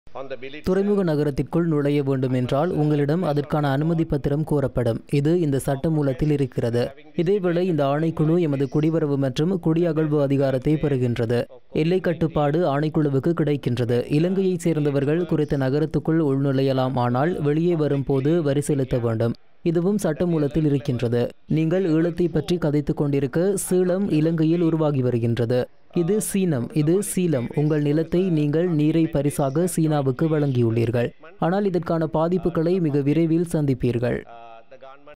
on the belief துறைமுக நகரத்திற்குள் நுழைய வேண்டும் என்றால் உங்களிடம் அதற்கான அனுமதி பத்திரம் கோரப்படும் இது இந்த சட்டமூலத்தில் இருக்கிறது இதேவேளை இந்த ஆணைக்குழு எமது குடிவரவு மற்றும் குடியகழ்வு அதிகாரத்தை பெறுகின்றது எல்லை கட்டுப்பாடு ஆணைக்குழுவுக்கு கிடைக்கின்றது இலங்கையைச் சேர்ந்தவர்கள் குறித்த நகரத்துக்குள் உள்நுழையலாம் ஆனால் வெளியே வரும்போது வரி செலுத்த வேண்டும் இதுவும் சட்டமூலத்தில் இருக்கின்றது நீங்கள் ஈழத்தை பற்றி கதைத்துக் கொண்டிருக்க சீளம் இலங்கையில் உருவாகி வருகின்றது இது சீனம் இது சீலம் உங்கள் நிலத்தை நீங்கள் நீரை பரிசாக சீனாவுக்கு வழங்கியுள்ளீர்கள் ஆனால் இதற்கான பாதிப்புகளை மிக விரைவில் சந்திப்பீர்கள் uh, the government